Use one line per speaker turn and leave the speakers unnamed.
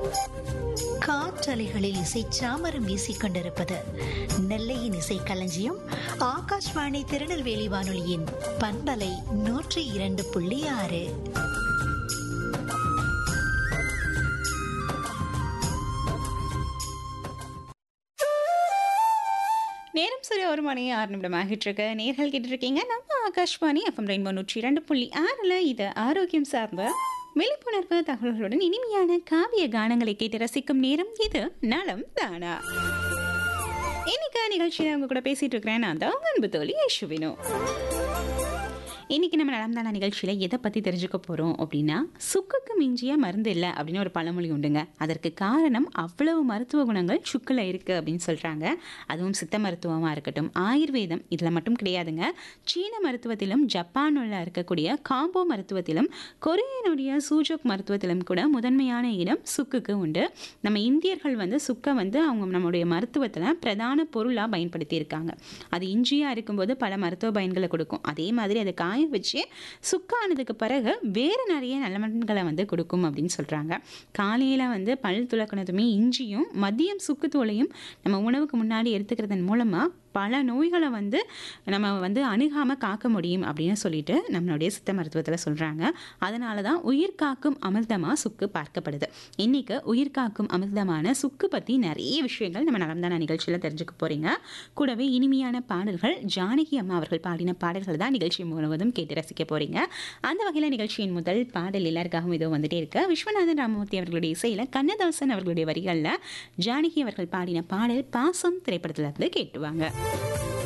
காற்றலைகளில் இசை சாமரம் வீசிக் கொண்டிருப்பது நெல்லையின் இசை களஞ்சியம் ஆகாஷ்வாணி திருநெல்வேலி வானொலியின் பண்பலை நூற்றி இரண்டு புள்ளி ஆறு
நேரம் சரி ஒரு மணி ஆறு நிமிடம் ஆகிட்டு இருக்கு நேர்கள் கேட்டு இருக்கீங்க நம்ம ஆகாஷ்வாணி எஃப்எம் ரெயின்போ நூற்றி இரண்டு புள்ளி ஆறில் இது ஆரோக்கியம் சார்ந்த விழிப்புணர்வு தகவல்களுடன் இனிமையான காவிய கானங்களை கேட்டு ரசிக்கும் நேரம் இது நலம் தானா இன்னைக்கு நிகழ்ச்சியில் அவங்க கூட பேசிட்டு இருக்கிறேன் நான் தான் உங்க அன்பு தோழி யேசுவினோ இன்னைக்கு நம்ம நடந்தான நிகழ்ச்சியில் எதை பற்றி தெரிஞ்சுக்க போகிறோம் அப்படின்னா சுக்குக்கு மிஞ்சிய மருந்து இல்லை அப்படின்னு ஒரு பழமொழி உண்டுங்க அதற்கு காரணம் அவ்வளவு மருத்துவ குணங்கள் சுக்கில் இருக்குது அப்படின்னு சொல்கிறாங்க அதுவும் சித்த மருத்துவமாக இருக்கட்டும் ஆயுர்வேதம் இதில் மட்டும் கிடையாதுங்க சீன மருத்துவத்திலும் ஜப்பானில் இருக்கக்கூடிய காம்போ மருத்துவத்திலும் கொரியனுடைய சூஜோக் மருத்துவத்திலும் கூட முதன்மையான இடம் சுக்குக்கு உண்டு நம்ம இந்தியர்கள் வந்து சுக்கை வந்து அவங்க நம்மளுடைய மருத்துவத்தில் பிரதான பொருளாக பயன்படுத்தியிருக்காங்க அது இஞ்சியாக இருக்கும்போது பல மருத்துவ பயன்களை கொடுக்கும் அதே மாதிரி அதை காய வச்சு சுக்கானதுக்கு பிறகு வேறு நிறைய நலமன்களை வந்து கொடுக்கும் அப்படின்னு சொல்கிறாங்க காலையில் வந்து பல் துளக்கினதுமே இஞ்சியும் மதியம் சுக்குத்தோலையும் நம்ம உணவுக்கு முன்னாடி எடுத்துக்கிறதன் மூலமாக பல நோய்களை வந்து நம்ம வந்து அணுகாமல் காக்க முடியும் அப்படின்னு சொல்லிட்டு நம்மளுடைய சித்த மருத்துவத்தில் சொல்கிறாங்க அதனால தான் உயிர் காக்கும் அமிர்தமாக சுக்கு பார்க்கப்படுது இன்றைக்கி உயிர் காக்கும் அமிர்தமான சுக்கு பற்றி நிறைய விஷயங்கள் நம்ம நடந்தான நிகழ்ச்சியில் தெரிஞ்சுக்க போகிறீங்க கூடவே இனிமையான பாடல்கள் ஜானகி அம்மா அவர்கள் பாடின பாடல்கள் தான் நிகழ்ச்சி முழுவதும் கேட்டு ரசிக்க போகிறீங்க அந்த வகையில் நிகழ்ச்சியின் முதல் பாடல் எல்லாருக்காகவும் இதோ வந்துட்டே இருக்கு விஸ்வநாதன் ராமமூர்த்தி அவர்களுடைய இசையில் கண்ணதாசன் அவர்களுடைய வரிகளில் ஜானகி அவர்கள் பாடின பாடல் பாசம் திரைப்படத்துல இருந்து கேட்டுவாங்க